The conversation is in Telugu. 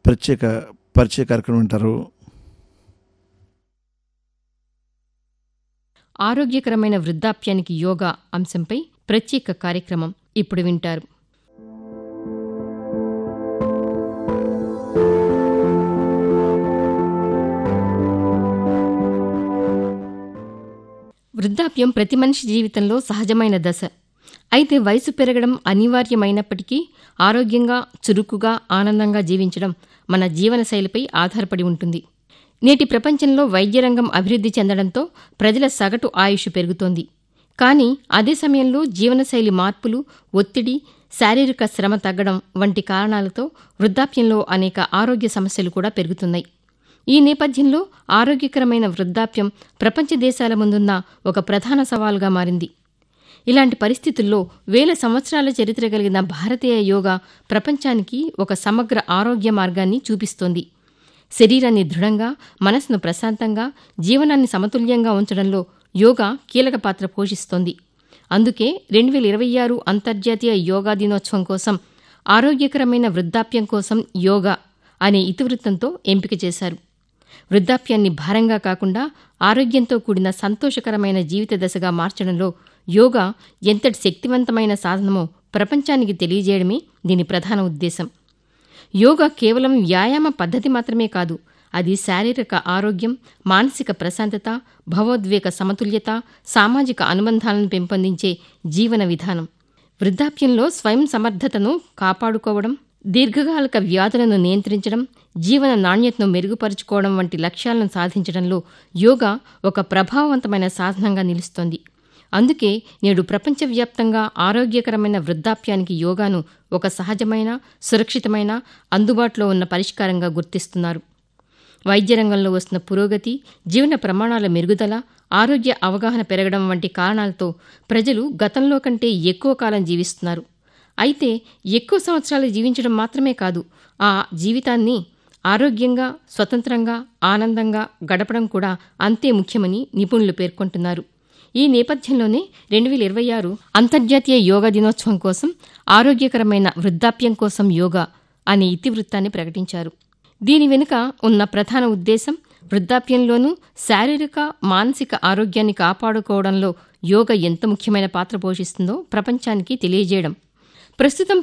ప్రత్యేక పరిచయ కార్యక్రమం వింటారు ఆరోగ్యకరమైన వృద్ధాప్యానికి యోగా అంశంపై ప్రత్యేక కార్యక్రమం ఇప్పుడు వింటారు వృద్ధాప్యం ప్రతి మనిషి జీవితంలో సహజమైన దశ అయితే వయసు పెరగడం అనివార్యమైనప్పటికీ ఆరోగ్యంగా చురుకుగా ఆనందంగా జీవించడం మన జీవనశైలిపై ఆధారపడి ఉంటుంది నేటి ప్రపంచంలో వైద్య రంగం అభివృద్ధి చెందడంతో ప్రజల సగటు ఆయుష్ పెరుగుతోంది కానీ అదే సమయంలో జీవనశైలి మార్పులు ఒత్తిడి శారీరక శ్రమ తగ్గడం వంటి కారణాలతో వృద్ధాప్యంలో అనేక ఆరోగ్య సమస్యలు కూడా పెరుగుతున్నాయి ఈ నేపథ్యంలో ఆరోగ్యకరమైన వృద్ధాప్యం ప్రపంచ దేశాల ముందున్న ఒక ప్రధాన సవాల్గా మారింది ఇలాంటి పరిస్థితుల్లో వేల సంవత్సరాల చరిత్ర కలిగిన భారతీయ యోగా ప్రపంచానికి ఒక సమగ్ర ఆరోగ్య మార్గాన్ని చూపిస్తోంది శరీరాన్ని దృఢంగా మనసును ప్రశాంతంగా జీవనాన్ని సమతుల్యంగా ఉంచడంలో యోగా కీలక పాత్ర పోషిస్తోంది అందుకే రెండు వేల ఇరవై ఆరు అంతర్జాతీయ యోగా దినోత్సవం కోసం ఆరోగ్యకరమైన వృద్ధాప్యం కోసం యోగా అనే ఇతివృత్తంతో ఎంపిక చేశారు వృద్ధాప్యాన్ని భారంగా కాకుండా ఆరోగ్యంతో కూడిన సంతోషకరమైన జీవిత దశగా మార్చడంలో యోగా ఎంతటి శక్తివంతమైన సాధనమో ప్రపంచానికి తెలియజేయడమే దీని ప్రధాన ఉద్దేశం యోగా కేవలం వ్యాయామ పద్ధతి మాత్రమే కాదు అది శారీరక ఆరోగ్యం మానసిక ప్రశాంతత భావోద్వేగ సమతుల్యత సామాజిక అనుబంధాలను పెంపొందించే జీవన విధానం వృద్ధాప్యంలో స్వయం సమర్థతను కాపాడుకోవడం దీర్ఘకాలిక వ్యాధులను నియంత్రించడం జీవన నాణ్యతను మెరుగుపరుచుకోవడం వంటి లక్ష్యాలను సాధించడంలో యోగా ఒక ప్రభావవంతమైన సాధనంగా నిలుస్తోంది అందుకే నేడు ప్రపంచవ్యాప్తంగా ఆరోగ్యకరమైన వృద్ధాప్యానికి యోగాను ఒక సహజమైన సురక్షితమైన అందుబాటులో ఉన్న పరిష్కారంగా గుర్తిస్తున్నారు వైద్య రంగంలో వస్తున్న పురోగతి జీవన ప్రమాణాల మెరుగుదల ఆరోగ్య అవగాహన పెరగడం వంటి కారణాలతో ప్రజలు గతంలో కంటే ఎక్కువ కాలం జీవిస్తున్నారు అయితే ఎక్కువ సంవత్సరాలు జీవించడం మాత్రమే కాదు ఆ జీవితాన్ని ఆరోగ్యంగా స్వతంత్రంగా ఆనందంగా గడపడం కూడా అంతే ముఖ్యమని నిపుణులు పేర్కొంటున్నారు ఈ నేపథ్యంలోనే రెండు వేల ఇరవై ఆరు అంతర్జాతీయ యోగా దినోత్సవం కోసం ఆరోగ్యకరమైన వృద్ధాప్యం కోసం యోగా అనే ఇతివృత్తాన్ని ప్రకటించారు దీని వెనుక ఉన్న ప్రధాన ఉద్దేశం వృద్ధాప్యంలోనూ శారీరక మానసిక ఆరోగ్యాన్ని కాపాడుకోవడంలో యోగా ఎంత ముఖ్యమైన పాత్ర పోషిస్తుందో ప్రపంచానికి తెలియజేయడం ప్రస్తుతం